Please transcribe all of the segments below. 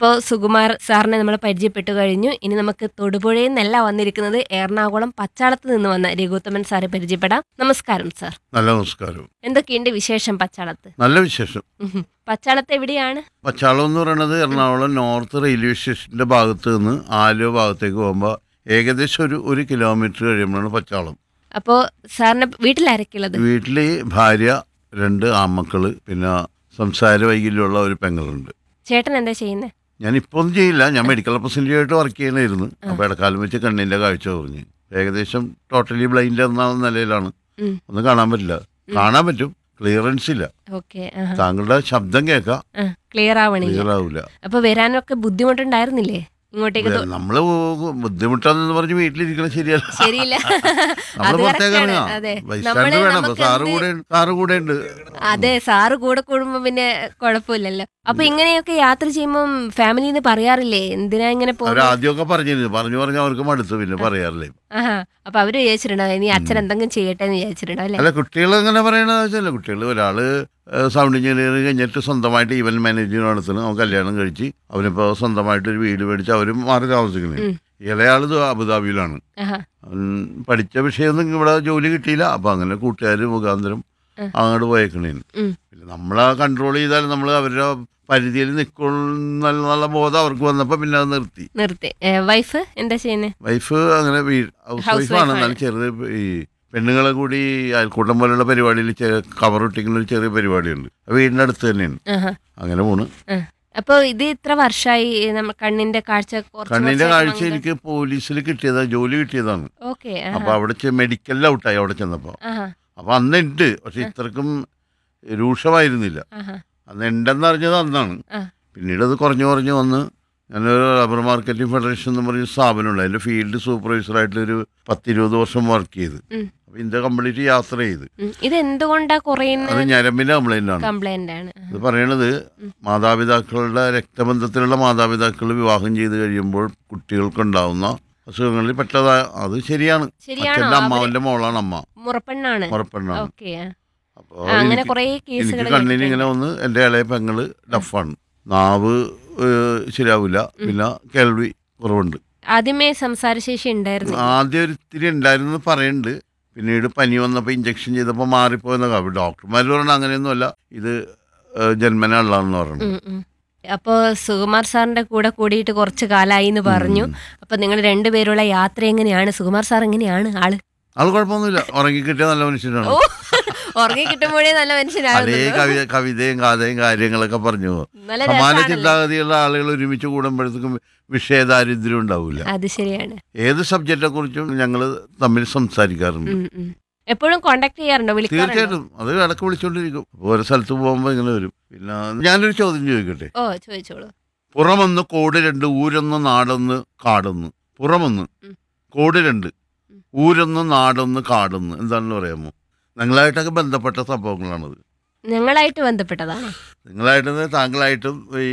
അപ്പോൾ സുകുമാർ സാറിനെ നമ്മൾ പരിചയപ്പെട്ടു കഴിഞ്ഞു ഇനി നമുക്ക് തൊടുപുഴയിൽ നിന്നല്ല വന്നിരിക്കുന്നത് എറണാകുളം പച്ചാളത്ത് നിന്ന് വന്ന രഘുത്തമൻ സാറെ പരിചയപ്പെടാം നമസ്കാരം സാർ നല്ല നമസ്കാരം എന്തൊക്കെയുണ്ട് വിശേഷം പച്ചാളത്ത് നല്ല വിശേഷം ഉഹും. പച്ചാളത്ത് എവിടെയാണ് പച്ചാളം എന്ന് പറയുന്നത് എറണാകുളം നോർത്ത് റെയിൽവേ സ്റ്റേഷന്റെ ഭാഗത്ത് നിന്ന് ആലുവ ഭാഗത്തേക്ക് പോകുമ്പോൾ ഏകദേശം ഒരു ഒരു കിലോമീറ്റർ കഴിയുമ്പോഴാണ് പച്ചാളം അപ്പോൾ സാറിന്റെ വീട്ടിലാരൊക്കെയുള്ളത് വീട്ടിൽ ഭാര്യ രണ്ട് ആമക്കള് പിന്നെ സംസാര വൈകല്യമുള്ള ഒരു പെങ്ങളുണ്ട് ചേട്ടൻ എന്താ ചെയ്യുന്നത് ഞാൻ ഇപ്പോൾ ഒന്നും ചെയ്യില്ല ഞാൻ മെഡിക്കൽ റെപ്രസെൻറ്റേറ്റീവ് ആയിട്ട് വർക്ക് ചെയ്യണമായിരുന്നു അപ്പോൾ ഇടക്കാലം വെച്ച് കണ്ണിൻ്റെ കാഴ്ച കുറഞ്ഞ് ഏകദേശം ടോട്ടലി ബ്ലൈൻഡ് എന്ന നിലയിലാണ് ഉം. ഒന്നും കാണാൻ പറ്റില്ല കാണാൻ പറ്റും ക്ലിയറൻസ് ഇല്ല ഓക്കെ താങ്കളുടെ ശബ്ദം കേൾക്കാം ക്ലിയർ ആവണില്ല ക്ലിയർ ആവില്ല അപ്പൊ വരാനൊക്കെ ബുദ്ധിമുട്ടുണ്ടായിരുന്നില്ലേ ഇങ്ങോട്ടേക്ക് തൊ- നമ്മള് ബുദ്ധിമുട്ടാന്ന് പറഞ്ഞ് വീട്ടിലിരിക്കണം ശരിയല്ല ശരിയില്ല നമ്മള് അത് പുറത്തേക്ക് correct ആണ്. ഇറങ്ങാം അതെ ബൈസ്റ്റാൻഡ് നമ്മള് വേണം അപ്പൊ നമുക്ക് സാറ് എന്ത് കൂടെ സാറ് കൂടെ ഉണ്ട് അതെ സാറ് കൂടെ കൂടുമ്പോ പിന്നെ കുഴപ്പമില്ലല്ലോ അപ്പൊ ഇങ്ങനെയൊക്കെ യാത്ര ചെയ്യുമ്പോൾ ഫാമിലിന്ന് പറയാറില്ലേ എന്തിനാ ഇങ്ങനെ അവർ പോകുന്നത് ആദ്യമൊക്കെ പറഞ്ഞിരുന്നു പറഞ്ഞു പറഞ്ഞ് അവർക്ക് മടുത്തു പിന്നെ പറയാറില്ലേ ആഹാ അപ്പൊ അവര് വിചാരിച്ചിട്ടുണ്ടോ ഇനി അച്ഛൻ എന്തെങ്കിലും ചെയ്യട്ടെ എന്ന് വിചാരിച്ചിട്ടുണ്ടോ അല്ലെ അല്ല കുട്ടികൾ എങ്ങനെ പറയണത് വെച്ചാൽ കുട്ടികൾ ഒരാള് സൗണ്ട് എഞ്ചിനീയറിംഗ് കഴിഞ്ഞിട്ട് സ്വന്തമായിട്ട് ഈവൻ മാനേജിങ് നടത്തുന്നു അവൻ കല്യാണം കഴിച്ച് അവനിപ്പോ സ്വന്തമായിട്ട് ഒരു വീട് മേടിച്ച് അവരും മാറി താമസിക്കുന്നത് ഉം. ഇളയാള് ദു- അബുദാബിയിലാണ് ആഹാ അവൻ പഠിച്ച വിഷയമൊന്നും ഇവിടെ ജോലി കിട്ടിയില്ല അപ്പൊ അങ്ങനെ കൂട്ടുകാർ മുഖാന്തരം ഉം. അങ്ങോട്ട് പോയേക്കണേന് ഉം. പിന്നെ നമ്മളെ കൺട്രോൾ ചെയ്താൽ നമ്മൾ അവരുടെ പരിധിയിൽ നിൽക്കുള്ള നല്ല ബോധം അവർക്ക് വന്നപ്പോൾ പിന്നെ അത് നിർത്തി നിർത്തി വൈഫ് എന്താ ചെയ്യുന്നത് വൈഫ് അങ്ങനെ ഹൗസ് House വൈഫാണ് wife ആണ്. എന്നാലും ചെറുത് ഈ പെണ്ണുങ്ങളെ കൂടി അയൽക്കൂട്ടം പോലുള്ള പരിപാടിയിൽ കവർ ഒട്ടിക്കുന്ന ഒരു ചെറിയ പരിപാടിയുണ്ട് അത് വീടിൻ്റെ അടുത്ത് തന്നെയാണ് ആഹാ അങ്ങനെ പോണ് ആ. അപ്പൊ ഇത് ഇത്ര വർഷമായി നമ്മൾ കണ്ണിന്റെ കാഴ്ച കുറച്ച് കണ്ണിന്റെ വർഷമായിട്ട് കാഴ്ച എനിക്ക് പോലീസിൽ കിട്ടിയതാ ജോലി കിട്ടിയതാണ് ഓക്കെ അപ്പൊ അവിടെ മെഡിക്കലിൽ ഔട്ടായി അവിടെ ചെന്നപ്പോ ആഹാ അപ്പൊ അന്ന് ഉണ്ട് പക്ഷെ ഇത്രക്കും രൂക്ഷമായിരുന്നില്ല ആഹാ അന്ന് ഉണ്ടെന്ന് അറിഞ്ഞത് അന്നാണ് ആ. പിന്നീട് അത് കുറഞ്ഞു കുറഞ്ഞു വന്ന് ഞാനൊരു റബ്ബർ മാർക്കറ്റിംഗ് ഫെഡറേഷൻ എന്ന് പറഞ്ഞ സ്ഥാപനമുണ്ട് അതിൻ്റെ ഫീൽഡ് സൂപ്പർവൈസറായിട്ട് ഒരു പത്തിരുപത് വർഷം വർക്ക് ചെയ്ത് ഉം. അപ്പോൾ ഇന്ത്യ കംപ്ലീറ്റ് യാത്ര ചെയ്ത് ഉം. ഇത് എന്തുകൊണ്ടാ അത് കുറയുന്ന ഞരമ്പിൻ്റെ കംപ്ലൈൻ്റ് ആണ് കംപ്ലൈന്റ് ആണ് ഇത് പറയണത് മാതാപിതാക്കളുടെ രക്തബന്ധത്തിലുള്ള മാതാപിതാക്കൾ വിവാഹം ചെയ്ത് കഴിയുമ്പോൾ കുട്ടികൾക്കുണ്ടാവുന്ന അസുഖങ്ങളിൽ പെട്ടതാ അത് ശരിയാണ് ശരിയാണോ അച്ഛൻ്റെ അവര് അമ്മാവൻ്റെ മോളാണ് അമ്മ മുറപ്പെണ്ണാണ് ഉറപ്പെണ്ണാണ് ഓക്കെ അപ്പോൾ അങ്ങനെ എനിക്ക് കുറെ എനിക്ക് കേസുകൾ കണ്ണിന് ഇങ്ങനെ ഒന്ന് എൻ്റെ ഇളയ പെങ്ങള് ഡഫാണ് നാവ് ഏഹ്, ശരിയാവില്ല പിന്നെ കേൾവി കുറവുണ്ട് ആദ്യമേ സംസാരശേഷി ഉണ്ടായിരുന്നു ആദ്യം ഒരു ഇത്തിരി ഉണ്ടായിരുന്നു പറയുന്നുണ്ട് പിന്നീട് പനി വന്നപ്പോൾ ഇഞ്ചക്ഷൻ ചെയ്തപ്പോൾ മാറിപ്പോയെന്നൊക്കെ അപ്പോൾ ഡോക്ടർമാർ പറഞ്ഞ അങ്ങനെയൊന്നുമല്ല ഇത് ഏഹ്, ജന്മനാ ഉള്ളതെന്ന് പറഞ്ഞു അപ്പോ സുകുമാർ സാറിന്റെ കൂടെ കൂടിയിട്ട് കുറച്ച് കാലായി എന്ന് പറഞ്ഞു അപ്പൊ നിങ്ങൾ രണ്ടുപേരുള്ള യാത്ര എങ്ങനെയാണ് സുകുമാർ സാർ എങ്ങനെയാണ് ആള് ആൾ കുഴപ്പമൊന്നുമില്ല ഉറങ്ങിക്കിട്ടിയ നല്ല മനുഷ്യനാണ് ഓ ഉറങ്ങി കിട്ടുമ്പോഴേ നല്ല അതേ മനുഷ്യനാണ് കവിത കവിതയും കഥയും കാര്യങ്ങളൊക്കെ പറഞ്ഞു പോകും നല്ല സമാന രസാണല്ലോ. ചിന്താഗതിയുള്ള ആളുകൾ ഒരുമിച്ച് കൂടുമ്പോഴത്തേക്കും വിഷയദാരിദ്ര്യം ഉണ്ടാവില്ല അത് ശരിയാണ് ഏത് സബ്ജക്റ്റിനെ കുറിച്ചും ഞങ്ങൾ തമ്മിൽ സംസാരിക്കാറുണ്ട് ഉം, ഉം. എപ്പോഴും കോണ്ടാക്ട് ചെയ്യാറുണ്ടോ വിളിക്കാറുണ്ടോ തീർച്ചയായിട്ടും അത് ഇടക്ക് വിളിച്ചോണ്ടിരിക്കും ഓരോ സ്ഥലത്ത് പോകുമ്പോൾ ഇങ്ങനെ വരും പിന്നെ ഞാനൊരു ചോദ്യം ചോദിക്കട്ടെ ഓ ചോദിച്ചോളൂ പുറമൊന്ന് കോട് രണ്ട് ഊരൊന്ന് നാടൊന്ന് കാടൊന്ന് പുറമൊന്ന് ഉം. കോട് രണ്ട് ഉം. ഊരൊന്ന് നാടൊന്ന് കാടൊന്ന് എന്താണെന്ന് പറയാമോ നിങ്ങളായിട്ടൊക്കെ ബന്ധപ്പെട്ട സംഭവങ്ങളാണത് ഞങ്ങളായിട്ട് ബന്ധപ്പെട്ടതാണ് നിങ്ങളായിട്ടും താങ്കളായിട്ടും ഈ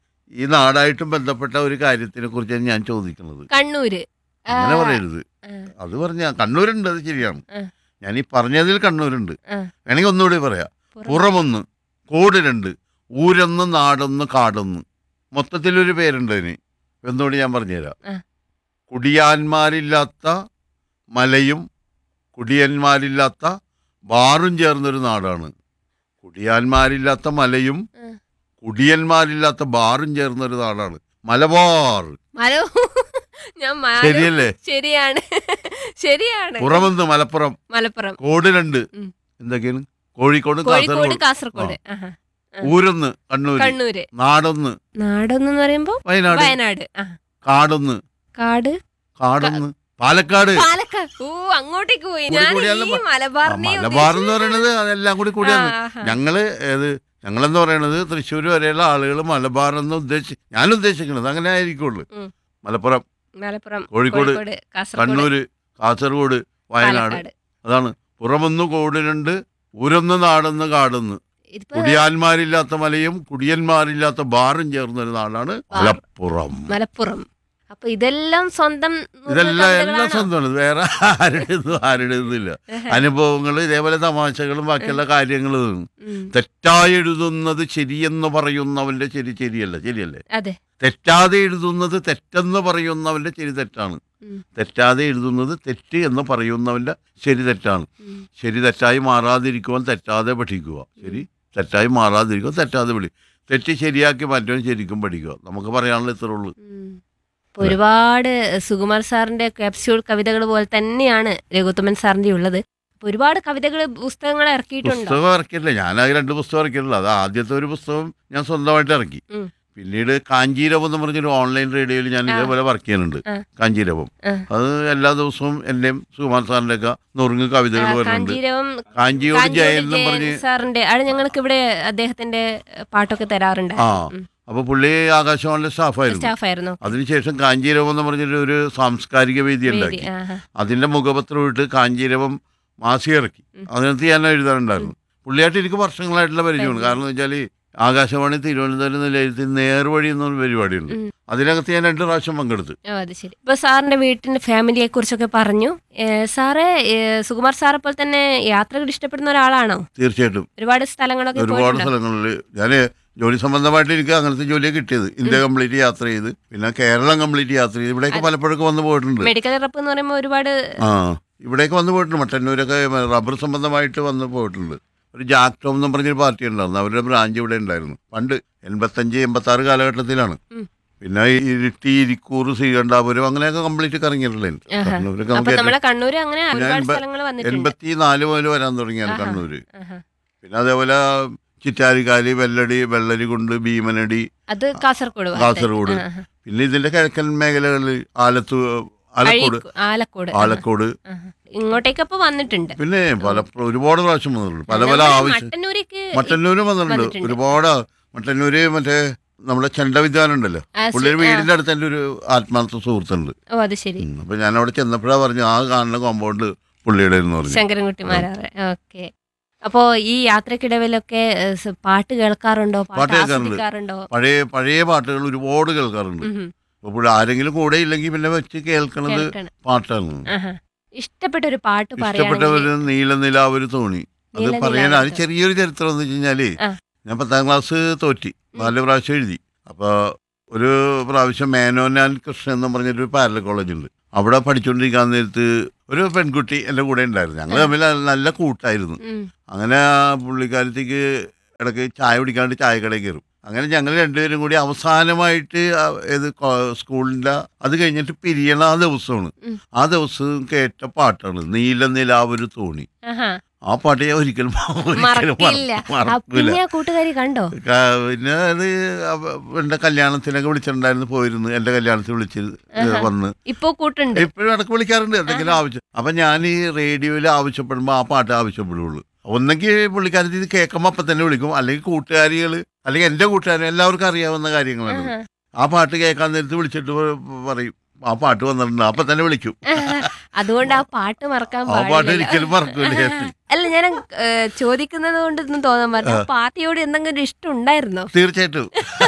ഈ നാടായിട്ടും ബന്ധപ്പെട്ട ഒരു കാര്യത്തിനെ കുറിച്ചാണ് ഞാൻ ചോദിക്കുന്നത് കണ്ണൂര് ആ, അങ്ങനെ പറയരുത് ആ, അത് പറഞ്ഞ കണ്ണൂരുണ്ട് അത് ശരിയാണ് ആ. ഞാൻ ഈ പറഞ്ഞതിൽ കണ്ണൂരുണ്ട് ആ. വേണമെങ്കിൽ ഒന്നുകൂടി പറയാം പുറം. പുറമൊന്ന് കോട് രണ്ട് ഊരൊന്ന് നാടൊന്ന് കാടൊന്ന് മൊത്തത്തിലൊരു പേരുണ്ട് അതിന് എന്നോട് ഞാൻ പറഞ്ഞുതരാം ആ. കുടിയാന്മാരില്ലാത്ത മലയും കുടിയന്മാരില്ലാത്ത ബാറും ചേർന്നൊരു നാടാണ് കുടിയാന്മാരില്ലാത്ത മലയും ആ. കുടിയന്മാരില്ലാത്ത ബാറും ചേർന്നൊരു നാടാണ് മലബാർ മലോ ഞാൻ മാലോ- ശരിയല്ലേ ശരിയാണ് ശരിയാണ് പുറമെന്ന് മലപ്പുറം മലപ്പുറം കോട് രണ്ട് ഉം. എന്തൊക്കെയാണ് കോഴിക്കോട് കോഴിക്കോട് കാസർഗോഡ് കാസർഗോഡ് ആഹാ. ഊരൊന്ന് കണ്ണൂര് കണ്ണൂര് നാടൊന്ന് നാടൊന്ന് പറയുമ്പോ വയനാട് വയനാട് ആ. കാടൊന്ന് കാട് കാടൊന്ന് പാലക്കാട് പാലക്കാട് ഓ അങ്ങോട്ടേക്ക് പോയി കൂടി ഞാൻ കൂടിയാലും ഈ പ- ആ, മലബാറിനെ മലബാർ എന്ന് പറയുന്നത് അതെല്ലാം കൂടി കൂടിയാണ് ആഹാ. ഞങ്ങള് ഏത് ഞങ്ങളെന്ന് പറയുന്നത് തൃശ്ശൂർ വരെയുള്ള ആളുകൾ മലബാർ എന്ന് ഉദ്ദേശി ഞാൻ ഉദ്ദേശിക്കുന്നത് അങ്ങനെ ആയിരിക്കുള്ളൂ ഉം. മലപ്പുറം മലപ്പുറം കോഴിക്കോട്, കാസർഗോഡ് കണ്ണൂര് കാസർഗോഡ് വയനാട് പാലക്കാട് അതാണ് പുറമൊന്ന് കോടിനുണ്ട് ഊരൊന്ന് നാടൊന്ന് കാടൊന്ന് ഇതിപ്പോ കുടിയാന്മാരില്ലാത്ത മലയും കുടിയന്മാരില്ലാത്ത ബാറും ചേർന്നൊരു നാടാണ് ബാർ. മലപ്പുറം മലപ്പുറം അപ്പൊ ഇതെല്ലാം സ്വന്തം ഇതെല്ലാം എല്ലാം കവിതകളാണോ? സ്വന്തമാണ് വേറെ ആരുടേതും ആരുടേതുമില്ല അനുഭവങ്ങൾ ഇതേപോലെ തമാശകളും ബാക്കിയുള്ള കാര്യങ്ങളും ഉം. തെറ്റായി എഴുതുന്നത് ശരിയെന്ന് പറയുന്നവന്റെ ശരി ശരിയല്ല ശരിയല്ലേ അതെ തെറ്റാതെ എഴുതുന്നത് തെറ്റെന്ന് പറയുന്നവന്റെ ശരി തെറ്റാണ് ഉം. തെറ്റാതെ എഴുതുന്നത് തെറ്റ് എന്ന് പറയുന്നവന്റെ ശരി തെറ്റാണ് ഉം. ശരി തെറ്റായി മാറാതിരിക്കുവാൻ തെറ്റാതെ പഠിക്കുക ശരി തെറ്റായി മാറാതിരിക്കുക തെറ്റാതെ പഠി തെറ്റ് ശരിയാക്കി മാറ്റുവാൻ ശരിക്കും പഠിക്കുക നമുക്ക് പറയാനുള്ള ഇത്രേ ഉള്ളൂ ഉം. ഇപ്പൊ ഒരുപാട് സുകുമാർ സാറിന്റെ ക്യാപ്സ്യൂൾ കവിതകൾ പോലെ തന്നെയാണ് രഘുത്തമൻ സാറിന്റെ ഉള്ളത് അപ്പൊ ഒരുപാട് കവിതകൾ പുസ്തകങ്ങൾ ഇറക്കിയിട്ടുണ്ടോ പുസ്തകം ഇറക്കിയില്ല ഞാനാകെ രണ്ട് പുസ്തകം ഇറക്കിയിട്ടില്ല അത് ആദ്യത്തെ ഒരു പുസ്തകം ഞാൻ സ്വന്തമായിട്ട് ഇറക്കി ഉം. പിന്നീട് കാഞ്ചീരവം എന്ന് പറഞ്ഞൊരു ഓൺലൈൻ റേഡിയോയിൽ ഞാൻ ആ. ഇതേപോലെ വർക്ക് ചെയ്യുന്നുണ്ട് ആ. കാഞ്ചീരവം ആ. അത് എല്ലാ ദിവസവും എന്റെയും സുകുമാർ സാറിന്റെ ഒക്കെ നുറുങ്ങ് കവിതകൾ ആ, വരുന്നുണ്ട് കാഞ്ചീരവം കാഞ്ചിയോട് കാഞ്ചിയോട് ജയൻ എന്നും പറഞ്ഞ് ജയൻ സാറിന്റെ അത് ഞങ്ങൾക്ക് ഇവിടെ അദ്ദേഹത്തിന്റെ പാട്ടൊക്കെ തരാറുണ്ട് ആ അപ്പൊ പുള്ളി ആകാശവാണിയുടെ സ്റ്റാഫായിരുന്നു സ്റ്റാഫായിരുന്നു അതിനുശേഷം കാഞ്ചീരവം എന്ന് പറഞ്ഞൊരു ഒരു സാംസ്കാരിക വേദി വേദി ഉണ്ടാക്കി ആഹാ. അതിന്റെ മുഖപത്രം ഇട്ട് കാഞ്ചീരവം മാസി ഇറക്കി ഉം. അതിനകത്ത് ഞാൻ എഴുതാറുണ്ടായിരുന്നു പുള്ളിയായിട്ട് എനിക്ക് വർഷങ്ങളായിട്ടുള്ള പരിചയമാണ് കാരണം എന്ന് വെച്ചാൽ ആകാശവാണി തിരുവനന്തപുരം നിലയത്തിൽ നേർവഴി എന്നൊരു പരിപാടിയുണ്ട് ഉം. അതിനകത്ത് ഞാൻ രണ്ട് പ്രാവശ്യം പങ്കെടുത്തു ഓ അത് ശരി ഇപ്പൊ സാറിന്റെ വീട്ടിന്റെ ഫാമിലിയെ കുറിച്ചൊക്കെ പറഞ്ഞു ഏ, സാറ് ഏ, സുകുമാർ സാറെ പോലെ തന്നെ യാത്രകൾ ഇഷ്ടപ്പെടുന്ന ഒരാളാണോ തീർച്ചയായിട്ടും ഒരുപാട് സ്ഥലങ്ങളൊക്കെ ഒരുപാട് പോയിട്ടുണ്ടോ സ്ഥലങ്ങളിൽ ഞാൻ ജോലി സംബന്ധമായിട്ട് എനിക്ക് അങ്ങനത്തെ ജോലിയാണ് കിട്ടിയത് ഇന്ത്യ കംപ്ലീറ്റ് യാത്ര ചെയ്ത് പിന്നെ കേരളം കംപ്ലീറ്റ് യാത്ര ചെയ്ത് ഇവിടേക്ക് പലപ്പോഴൊക്കെ വന്ന് പോയിട്ടുണ്ട് മെഡിക്കൽ റപ്പ് എന്ന് പറയുമ്പോൾ ഒരുപാട് ആ ഇവിടേക്ക് വന്ന് പോയിട്ടുണ്ട് മട്ടന്നൂരൊക്കെ റബ്ബർ സംബന്ധമായിട്ട് വന്ന് പോയിട്ടുണ്ട് ഒരു ജാക്ടോം എന്ന് പറഞ്ഞൊരു പാർട്ടി ഉണ്ടായിരുന്നു അവരുടെ ബ്രാഞ്ച് ഇവിടെ ഉണ്ടായിരുന്നു പണ്ട് എൺപത്തഞ്ച് എൺപത്തി ആറ് കാലഘട്ടത്തിലാണ് ഉം. പിന്നെ ഈ ഇരിട്ടി ഇരിക്കൂർ ശ്രീകണ്ഠാപുരം അങ്ങനെയൊക്കെ കംപ്ലീറ്റ് കറങ്ങിയിട്ടുള്ളത് ആഹാ. കണ്ണൂരൊക്കെ അപ്പൊ നമുക്ക് നമ്മളെ കണ്ണൂര് അങ്ങനെ ഒരുപാട് എൺപ- സ്ഥലങ്ങൾ വന്നിട്ടുണ്ട് എൺപത്തി നാല് മുതൽ വരാൻ തുടങ്ങിയാണ് ആഹാ. കണ്ണൂര് ആഹാ. പിന്നെ അതേപോലെ ചിറ്റാരിക്കാലി വെല്ലടി വെള്ളരികുണ്ട് ഭീമനടി അത് കാസർഗോഡ് ഭാഗത്ത്. കാസർഗോഡ്. ആഹാ. പിന്നെ ഇതിന്റെ കിഴക്കൻ മേഖലകളിൽ ആലത്തു ആലക്കോട് അഴീക്കോ- ആലക്കോട് ആലക്കോട് ആഹാ. ഇങ്ങോട്ടേക്കപ്പൊ വന്നിട്ടുണ്ട് പിന്നെ പല ഒരുപാട് പ്രാവശ്യം വന്നിട്ടുണ്ട് പല പല നമ്മുടെ ആവശ്യം മട്ടന്നൂർക്ക് മട്ടന്നൂരും വന്നിട്ടുണ്ട് വന്നിട്ടുണ്ട്. ഒരുപാട് മട്ടന്നൂര് മറ്റേ നമ്മുടെ ചെണ്ടവിദ്വാനം ഉണ്ടല്ലോ ആ, ശരി. പുള്ളിയുടെ വീടിന്റെ അടുത്ത് എൻ്റെ ഒരു ആത്മാർത്ഥ സുഹൃത്തുണ്ട് ഓ അത് ശരി ഉം. അപ്പൊ ഞാൻ അവിടെ ചെന്നപ്പോഴാ പറഞ്ഞു ആ കാണുന്ന കോമ്പൗണ്ട് പുള്ളിയുടെ എന്ന് പറഞ്ഞു ശങ്കരൻകുട്ടി മാരാറ് ഓക്കെ അപ്പോ ഈ യാത്രക്കിടവിലൊക്കെ ഏ, സ് പാട്ട് കേൾക്കാറുണ്ടോ പാട്ട് പാട്ട് കേൾക്കാറുണ്ട്. ആസ്വദിക്കാറുണ്ടോ പഴയ പഴയ പാട്ടുകൾ ഒരുപാട് കേൾക്കാറുണ്ട് ഉം. അപ്പൊ പുള്ളി ആരെങ്കിലും കൂടെ ഇല്ലെങ്കിൽ പിന്നെ വെച്ച് കേൾക്കണത് കേൾക്കണം പാട്ടാണ് ആഹാ. ഇഷ്ടപ്പെട്ട ഒരു പാട്ട് ഇഷ്ടപ്പെട്ട പറയുകയാണെങ്കിൽ ഒരു നീല നിലാവൊരു തോണി അത് നീല പറയാൻ അത് നിലാവൊരു ചെറിയൊരു ചരിത്രം എന്ന് വെച്ച് കഴിഞ്ഞാല് ആ. ഞാൻ പത്താം ക്ലാസ് തോറ്റി നാല് പ്രാവശ്യം എഴുതി അപ്പൊ ഒരു പ്രാവശ്യം മേനോനാൻ കൃഷ്ണൻ എന്ന് പറഞ്ഞൊരു പാരല കോളേജ് ഉണ്ട് അവിടെ പഠിച്ചുകൊണ്ടിരിക്കാൻ നേരത്ത് ഒരു പെൺകുട്ടി എൻ്റെ കൂടെ ഉണ്ടായിരുന്നു ഞങ്ങൾ തമ്മിൽ നല്ല കൂട്ടായിരുന്നു ഉം. അങ്ങനെ ആ പുള്ളിക്കാലത്തേക്ക് ഇടയ്ക്ക് ചായ കുടിക്കാണ്ട് ചായക്കടയിൽ കയറും അങ്ങനെ ഞങ്ങൾ രണ്ടുപേരും കൂടി അവസാനമായിട്ട് ആ ഏത് കോ- സ്കൂളിൻ്റെ അത് കഴിഞ്ഞിട്ട് പിരിയണ ആ ദിവസമാണ് ഉം. ആ ദിവസം കേട്ട പാട്ടാണ് നീല നിലാവൊരു തോണി ആഹാ. ആ പാട്ട് ഞാൻ ഒരിക്കലും ഒരിക്കലും മറക്കില്ല മറ- ആ, മറക്കൂല പിന്നെ ആ കൂട്ടുകാരി കണ്ടോ ക- പിന്നെ അത് അവ- എൻ്റെ കല്യാണത്തിനൊക്കെ വിളിച്ചിട്ടുണ്ടായിരുന്നു പോയിരുന്നു എൻ്റെ കല്യാണത്തിൽ വിളിച്ച് ആഹാ. വന്ന് ഇപ്പൊ കൂട്ടുണ്ട് ഇപ്പോഴും ഇടയ്ക്ക് വിളിക്കാറുണ്ട് എന്തെങ്കിലും ആവശ്യം അപ്പൊ ഞാൻ ഈ റേഡിയോയിൽ ആവശ്യപ്പെടുമ്പോൾ ആ പാട്ട് ആവശ്യപ്പെടുള്ളൂ ഒന്നെങ്കിൽ പുള്ളിക്കാരത്തി ഇത് കേൾക്കുമ്പോൾ അപ്പം തന്നെ വിളിക്കും അല്ലെങ്കിൽ കൂട്ടുകാരികൾ അല്ലെങ്കിൽ എൻ്റെ കൂട്ടുകാർ എല്ലാവർക്കും അറിയാവുന്ന കാര്യങ്ങളാണ് ആഹാ. ആ പാട്ട് കേൾക്കാൻ നേരത്ത് വിളിച്ചിട്ട് പ- പറയും ആ പാട്ട് വന്നിട്ടുണ്ട് അപ്പം തന്നെ വിളിക്കും അതുകൊണ്ട് ആ പാട്ട് മറക്കാൻ ആ പാട്ട് പാടില്ല ഒരിക്കലും മറക്കൂല അല്ല ഞാൻ ഏ, ചോദിക്കുന്നത് കൊണ്ടൊന്നും തോന്നാൻ പറഞ്ഞു ആ പാർട്ടിയോട് എന്തെങ്കിലും ഒരു ഇഷ്ടം ഉണ്ടായിരുന്നോ തീർച്ചയായിട്ടും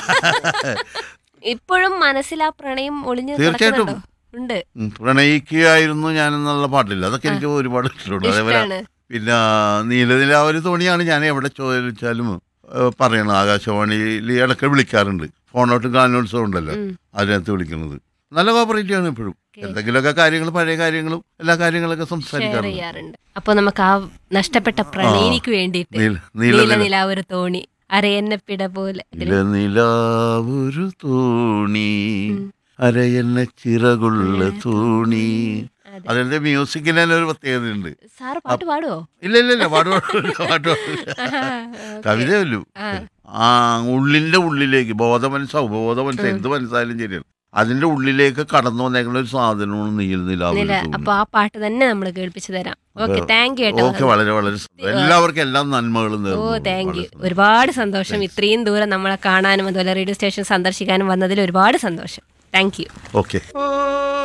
ഇപ്പോഴും മനസ്സിൽ ആ പ്രണയം ഒളിഞ്ഞു തീർച്ചയായിട്ടും. കിടക്കുന്നുണ്ടോ? ഉണ്ട് ഉം, പ്രണയിക്കുകയായിരുന്നു ഞാനെന്നുള്ള പാട്ടില്ല അതൊക്കെ എനിക്ക് ഒരുപാട് ഇഷ്ടമുണ്ട് അതേപോലെ ഇഷ്ടാണ് പിന്നെ നീലനിലാവൊരു തോണിയാണ് ഞാൻ എവിടെ ചോദിച്ചാലും ഏഹ്, പറയണത് ആകാശവാണിയിൽ ഇടയ്ക്ക് വിളിക്കാറുണ്ട് ഫോണോട്ട് ഗാനോത്സവം ഉണ്ടല്ലോ ഉം. അതിനകത്ത് വിളിക്കുന്നത് നല്ല കോപ്പറേറ്റീവ് ആണ് ഇപ്പോഴും Okay. എന്തെങ്കിലുമൊക്കെ കാര്യങ്ങൾ പഴയ കാര്യങ്ങളും എല്ലാ കാര്യങ്ങളൊക്കെ ഷെയർ സംസാരിക്കാറുണ്ട് ചെയ്യാറുണ്ട് അപ്പൊ നമുക്ക് ആ നഷ്ടപ്പെട്ട പ്രണയിനിക്ക് വേണ്ടിയിട്ട് നീല നീല നീല നില നിലാവൊരു തോണി അരയന്ന പിട പോലെ ഇതില് നിലാവൊരു തോണി അരയെന്ന ചിറകുള്ള തോണി അതെ. അതിന്റെ മ്യൂസിക്കിന് തന്നെ ഒരു പ്രത്യേകതയുണ്ട് സാറ് പാട്ട് പാടുവോ ഇല്ല ഇല്ല ഇല്ല പാട്ട് പാടില്ല പാട്ട് പാടില്ല Okay. കവിതയല്ലോ ആ. ആ ഉള്ളിന്റെ ഉള്ളിലേക്ക് ബോധമനസ്സോ ബോധമനസ്സോ എന്ത് മനസ്സായാലും ശരിയാണ് അതിന്റെ ഉള്ളിലേക്ക് കടന്നു വന്നേക്കുന്ന ഒരു സാധനമാണ് നീൽ നില നിലാവ് അപ്പൊ ആ പാട്ട് തന്നെ നമ്മൾ കേൾപ്പിച്ചു തരാം ഓക്കെ താങ്ക് യു ഓക്കെ കേട്ടോ വളരെ വളരെ സന്തോഷം. എല്ലാവർക്കും എല്ലാ നന്മകളും ഓ നേർന്നു. താങ്ക് യു വളരെ സന്തോഷം. ഒരുപാട് സന്തോഷം ഇത്രയും ദൂരം നമ്മളെ കാണാനും അതുപോലെ റേഡിയോ സ്റ്റേഷൻ സന്ദർശിക്കാനും വന്നതിൽ ഒരുപാട് സന്തോഷം താങ്ക് യു ഓക്കെ